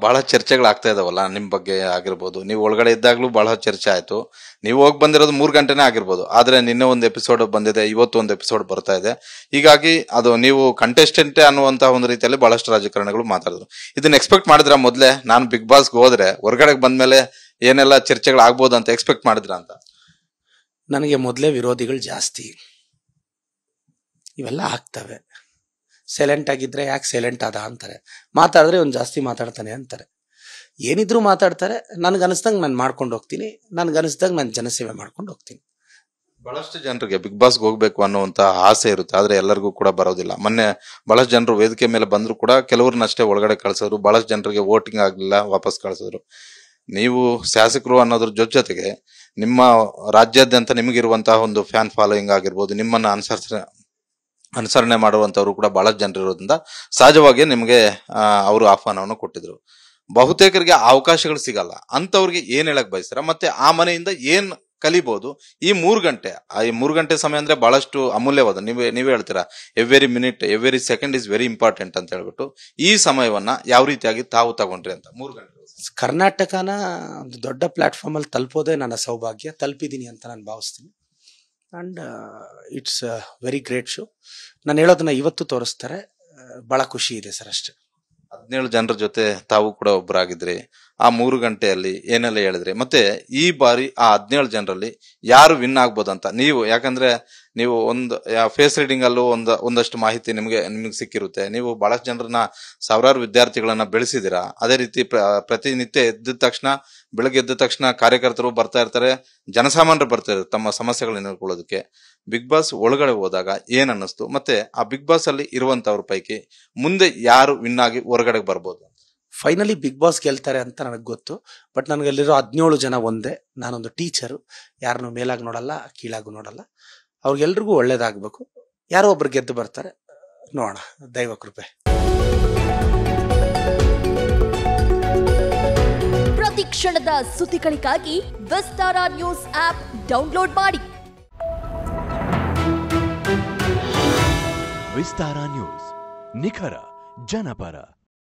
ಬಹಳ ಚರ್ಚೆಗಳಾಗ್ತಾ ಇದಾವಲ್ಲ ನಿಮ್ ಬಗ್ಗೆ ಆಗಿರ್ಬೋದು ನೀವು ಒಳಗಡೆ ಇದ್ದಾಗ್ಲೂ ಬಹಳ ಚರ್ಚೆ ಆಯ್ತು ನೀವು ಹೋಗಿ ಬಂದಿರೋದು ಮೂರ್ ಗಂಟೆನೇ ಆಗಿರ್ಬೋದು ಆದ್ರೆ ನಿನ್ನೆ ಒಂದು ಎಪಿಸೋಡ್ ಬಂದಿದೆ ಇವತ್ತು ಒಂದು ಎಪಿಸೋಡ್ ಬರ್ತಾ ಇದೆ ಹೀಗಾಗಿ ಅದು ನೀವು ಕಂಟೆಸ್ಟೆಂಟೇ ಅನ್ನುವಂತ ಒಂದು ರೀತಿಯಲ್ಲಿ ಬಹಳಷ್ಟು ರಾಜಕಾರಣಿಗಳು ಮಾತಾಡಿದ್ರು ಇದನ್ನ ಎಕ್ಸ್ಪೆಕ್ಟ್ ಮಾಡಿದ್ರ ಮೊದ್ಲೇ ನಾನು ಬಿಗ್ ಬಾಸ್ಗೆ ಹೋದ್ರೆ ಹೊರಗಡೆ ಬಂದ್ಮೇಲೆ ಏನೆಲ್ಲ ಚರ್ಚೆಗಳು ಆಗ್ಬೋದು ಅಂತ ಎಕ್ಸ್ಪೆಕ್ಟ್ ಮಾಡಿದ್ರ ಅಂತ ನನಗೆ ಮೊದಲೇ ವಿರೋಧಿಗಳು ಜಾಸ್ತಿ ಇವೆಲ್ಲ ಆಗ್ತವೆ ಸೈಲೆಂಟ್ ಆಗಿದ್ರೆ ಯಾಕೆ ಸೈಲೆಂಟ್ ಆದ ಅಂತಾರೆ ಮಾತಾಡಿದ್ರೆ ಒಂದು ಜಾಸ್ತಿ ಮಾತಾಡ್ತಾನೆ ಅಂತಾರೆ ಏನಿದ್ರು ಮಾತಾಡ್ತಾರೆ ನನ್ಗೆ ಅನಿಸ್ದಂಗೆ ನಾನು ಮಾಡ್ಕೊಂಡು ಹೋಗ್ತೀನಿ ನನ್ಗೆ ಅನಿಸ್ದಂಗೆ ನಾನು ಜನಸೇವೆ ಮಾಡ್ಕೊಂಡು ಹೋಗ್ತೀನಿ ಬಹಳಷ್ಟು ಜನರಿಗೆ ಬಿಗ್ ಬಾಸ್ಗೆ ಹೋಗ್ಬೇಕು ಅನ್ನುವಂತ ಆಸೆ ಇರುತ್ತೆ ಆದ್ರೆ ಎಲ್ಲರಿಗೂ ಕೂಡ ಬರೋದಿಲ್ಲ ಮೊನ್ನೆ ಬಹಳಷ್ಟು ಜನರು ವೇದಿಕೆ ಮೇಲೆ ಬಂದ್ರು ಕೂಡ ಕೆಲವ್ರನ್ನಷ್ಟೇ ಒಳಗಡೆ ಕಳ್ಸೋರು ಬಹಳಷ್ಟು ಜನರಿಗೆ ವೋಟಿಂಗ್ ಆಗ್ಲಿಲ್ಲ ವಾಪಸ್ ಕಳ್ಸಿದ್ರು ನೀವು ಶಾಸಕರು ಅನ್ನೋದ್ರ ಜೊತೆ ಜೊತೆಗೆ ನಿಮ್ಮ ರಾಜ್ಯಾದ್ಯಂತ ನಿಮಗಿರುವಂತಹ ಒಂದು ಫ್ಯಾನ್ ಫಾಲೋಯಿಂಗ್ ಆಗಿರ್ಬೋದು ನಿಮ್ಮನ್ನ ಅನುಸರಿಸ ಅನುಸರಣೆ ಮಾಡುವಂತವ್ರು ಕೂಡ ಬಹಳಷ್ಟು ಜನರು ಇರೋದ್ರಿಂದ ಸಹಜವಾಗಿ ನಿಮಗೆ ಅವರು ಆಹ್ವಾನವನ್ನು ಕೊಟ್ಟಿದ್ರು ಬಹುತೇಕರಿಗೆ ಆ ಅವಕಾಶಗಳು ಸಿಗಲ್ಲ ಅಂತವ್ರಿಗೆ ಏನ್ ಹೇಳಕ್ ಬಯಸ್ತಾರ ಮತ್ತೆ ಆ ಮನೆಯಿಂದ ಏನ್ ಕಲಿಬಹುದು ಈ ಮೂರು ಗಂಟೆ ಆ ಈ ಮೂರು ಗಂಟೆ ಸಮಯ ಅಂದ್ರೆ ಬಹಳಷ್ಟು ಅಮೂಲ್ಯವಾದ ನೀವೇ ನೀವೇ ಹೇಳ್ತೀರಾ every minute every second is very important ಅಂತ ಹೇಳ್ಬಿಟ್ಟು ಈ ಸಮಯವನ್ನ ಯಾವ ರೀತಿಯಾಗಿ ತಾವು ತಗೊಂಡ್ರಿ ಅಂತ ಮೂರು ಗಂಟೆ ಕರ್ನಾಟಕನ ಒಂದು ದೊಡ್ಡ ಪ್ಲಾಟ್ಫಾರ್ಮ್ ಅಲ್ಲಿ ತಲುಪೋದೇ ನನ್ನ ಸೌಭಾಗ್ಯ ತಲುಪಿದ್ದೀನಿ ಅಂತ ನಾನು ಭಾವಿಸ್ತೀನಿ and it's very great show ನಾನು ಹೇಳೋದನ್ನ ಇವತ್ತು ತೋರಿಸ್ತಾರೆ ಬಹಳ ಖುಷಿ ಇದೆ ಸರ್ ಅಷ್ಟೇ ಹದಿನೇಳು ಜನರ ಜೊತೆ ತಾವು ಕೂಡ ಒಬ್ಬರಾಗಿದ್ರಿ ಆ ಮೂರು ಗಂಟೆಯಲ್ಲಿ ಏನೆಲ್ಲ ಹೇಳಿದ್ರಿ ಮತ್ತೆ ಈ ಬಾರಿ ಆ ಹದಿನೇಳು ಜನರಲ್ಲಿ ಯಾರು ವಿನ್ ಆಗ್ಬೋದಂತ ನೀವು ಯಾಕಂದ್ರೆ ನೀವು ಒಂದು ಫೇಸ್ ರೀಡಿಂಗ್ ಅಲ್ಲೂ ಒಂದು ಒಂದಷ್ಟು ಮಾಹಿತಿ ನಿಮಗೆ ನಿಮಗೆ ಸಿಕ್ಕಿರುತ್ತೆ ನೀವು ಬಹಳಷ್ಟು ಜನರನ್ನ ಸಾವಿರಾರು ವಿದ್ಯಾರ್ಥಿಗಳನ್ನ ಬೆಳೆಸಿದಿರಾ ಅದೇ ರೀತಿ ಪ್ರ- ಪ್ರತಿನಿತ್ಯ ಎದ್ದ ತಕ್ಷಣ ಬೆಳಗ್ಗೆ ಎದ್ದ ತಕ್ಷಣ ಕಾರ್ಯಕರ್ತರು ಬರ್ತಾ ಇರ್ತಾರೆ ಜನಸಾಮಾನ್ಯರು ಬರ್ತಾ ಇರ್ತಾರೆ ತಮ್ಮ ಸಮಸ್ಯೆಗಳನ್ನ ಹೇಳ್ಕೊಳ್ಳೋದಕ್ಕೆ ಬಿಗ್ ಬಾಸ್ ಒಳಗಡೆ ಹೋದಾಗ ಏನ್ ಅನ್ನಿಸ್ತು ಮತ್ತೆ ಆ ಬಿಗ್ ಬಾಸ್ ಅಲ್ಲಿ ಇರುವಂತವ್ರ ಪೈಕಿ ಮುಂದೆ ಯಾರು ವಿನ್ ಆಗಿ ಹೊರಗಡೆ ಬರ್ಬೋದು ಫೈನಲಿ ಬಿಗ್ ಬಾಸ್ ಗೆಲ್ತಾರೆ ಅಂತ ನನಗೆ ಗೊತ್ತು ಬಟ್ ನನಗೆ ಅಲ್ಲಿರೋ ಹದಿನೇಳು ಜನ ಒಂದೇ ನಾನೊಂದು ಟೀಚರು ಯಾರನ್ನು ಮೇಲಾಗಿ ನೋಡಲ್ಲ ಕೀಳಾಗೂ ನೋಡಲ್ಲ ಅವ್ರಿಗೆಲ್ರಿಗೂ ಒಳ್ಳೇದಾಗಬೇಕು ಯಾರೋ ಒಬ್ರು ಗೆದ್ದು ಬರ್ತಾರೆ ನೋಡೋಣ ದೈವ ಕೃಪೆ ಪ್ರತಿ ಕ್ಷಣದ ಸುದ್ದಿಗಳಿಗಾಗಿ ವಿಸ್ತಾರ ನ್ಯೂಸ್ ಆಪ್ ಡೌನ್ಲೋಡ್ ಮಾಡಿ ವಿಸ್ತಾರ ನ್ಯೂಸ್ ನಿಖರ ಜನಪರ